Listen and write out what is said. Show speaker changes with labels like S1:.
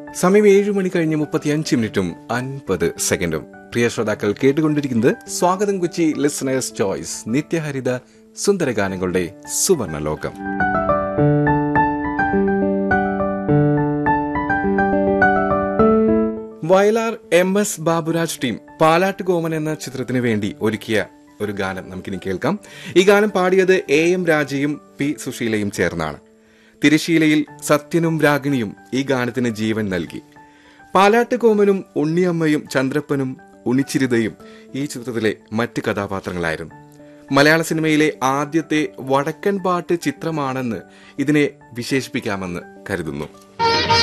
S1: സമയം ഏഴ് മണി കഴിഞ്ഞ് മുപ്പത്തിയഞ്ച് മിനിറ്റും അൻപത് സെക്കൻഡും പ്രിയ ശ്രോതാക്കൾ കേട്ടുകൊണ്ടിരിക്കുന്നത് സ്വാഗതം കൊച്ചി ലിസണേഴ്സ് ചോയ്സ് നിത്യഹരിത സുന്ദര ഗാനങ്ങളുടെ സുവർണ ലോകം Vayalar M S Baburaj team Palattu Koman എന്ന ചിത്രത്തിന് വേണ്ടി ഒരുക്കിയ ഒരു ഗാനം നമുക്കിനി കേൾക്കാം ഈ ഗാനം പാടിയത് എ എം രാജയും പി സുശീലയും ചേർന്നാണ് തിരശീലയിൽ സത്യനും രാഗിണിയും ഈ ഗാനത്തിന് ജീവൻ നൽകി പാലാട്ട് കോമനും ഉണ്ണിയമ്മയും ചന്ദ്രപ്പനും ഉണിച്ചിരിതയും ഈ ചിത്രത്തിലെ മറ്റ് കഥാപാത്രങ്ങളായിരുന്നു മലയാള സിനിമയിലെ ആദ്യത്തെ വടക്കൻ പാട്ട് ചിത്രമാണെന്ന് ഇതിനെ വിശേഷിപ്പിക്കാമെന്ന് കരുതുന്നു